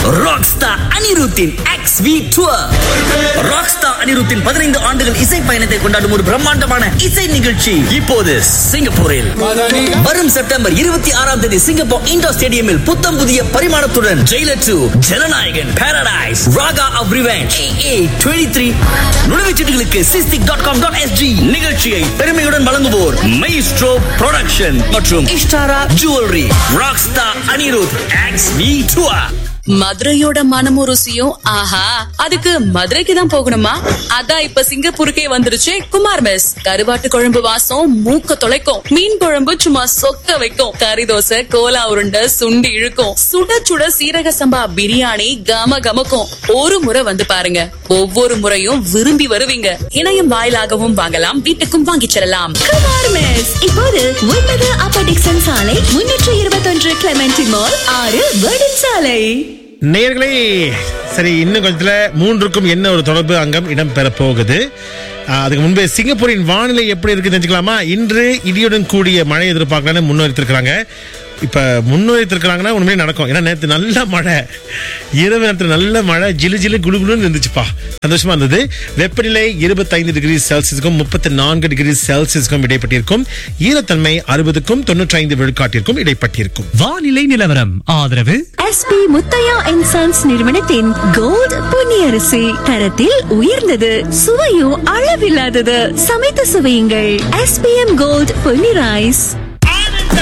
Rockstar அனிருத்தின் X V tour Rockstar அனிருத்தின் பதினைந்து ஆண்டுகள் இசை பயணத்தை கொண்டாடும் ஒரு பிரம்மாண்டமான இசை நிகழ்ச்சி இப்போது சிங்கப்பூரில் வரும் செப்டம்பர் இருபத்தி ஆறாம் தேதி சிங்கப்பூர் இண்டோர் ஸ்டேடியமில் புத்தம் புதிய பரிமாணத்துடன் Jailer two Jananayagan paradise Raga of revenge A twenty three நுழைவுச்சீட்டுகளுக்கு SISTIC dot com dot SG நிகழ்ச்சியை பெருமையுடன் வழங்குவோர் மைஸ்ட்ரோ ப்ரொடக்ஷன் மற்றும் Ishtara jewellery rockstar Anirudh X V tour மதுரையோட மனமும் ருசியும் ஆஹா அதுக்கு மதுரைக்கு தான் போகணுமா அதான் இப்ப சிங்கப்பூருக்கே வந்துருச்சு குமார் மெஸ் கருவாட்டு குழம்பு வாசம் மூக்க தொலைக்கும் மீன் குழம்பு சும்மா சொக்க வைக்கும் கறி தோசை கோலா உருண்டை சுண்டி இழுக்கும் சுட சுட சீரக சம்பா பிரியாணி கம கமக்கும் ஒரு முறை வந்து பாருங்க ஒவ்வொரு முறையும் விரும்பி வருவீங்க இணையம் வாயிலாகவும் வாங்கலாம் வீட்டுக்கும் வாங்கிச் செல்லலாம் குமார் மெஸ் இப்போது ஒன்பது அப்பர் டிக்சன் சாலை முன்னூற்று இருபத்தொன்று கிளமெண்டி மால் ஆறு வேர்டன் சாலை நேயர்களே சரி இன்னும் கொஞ்சத்துல மூன்றுக்கும் என்ன ஒரு தொடர்பு அங்கம் இடம்பெற போகுது ஆஹ், அதுக்கு முன்பே சிங்கப்பூரின் வானிலை எப்படி இருக்கு தெரிஞ்சுக்கலாமா இன்று இடியுடன் கூடிய மழை எதிர்பார்க்கலாம்னு முன்னெடுத்திருக்கிறாங்க இப்ப முன்னெடுத்திருக்கிறாங்கன்னா உண்மையிலே நடக்கும் ஏன்னா நேற்று நல்ல மழை இரவு நேரத்தில் நல்ல மழை ஜிலு ஜிலு குளு குளுன்னு இருந்துச்சுப்பா சந்தோஷமா இருந்தது வெப்பநிலை இருபத்தைந்து டிகிரி செல்சியஸ்க்கும் முப்பத்தி நான்கு டிகிரி செல்சியஸ்க்கும் இடைப்பட்டிருக்கும் ஈரத்தன்மை அறுபதுக்கும் தொண்ணூற்றி ஐந்து விழுக்காட்டிற்கும் இடைப்பட்டிருக்கும் வானிலை நிலவரம் ஆதரவு எஸ்பி முத்தையா அண்ட் சன்ஸ் நிறுவனத்தின் கோல்ட் பொன்னியரிசி தரத்தில் உயர்ந்தது சுவையும் அளவில்லாதது சமைத்து சுவையுங்கள் எஸ்பிஎம் கோல்ட் பொன்னி ரைஸ்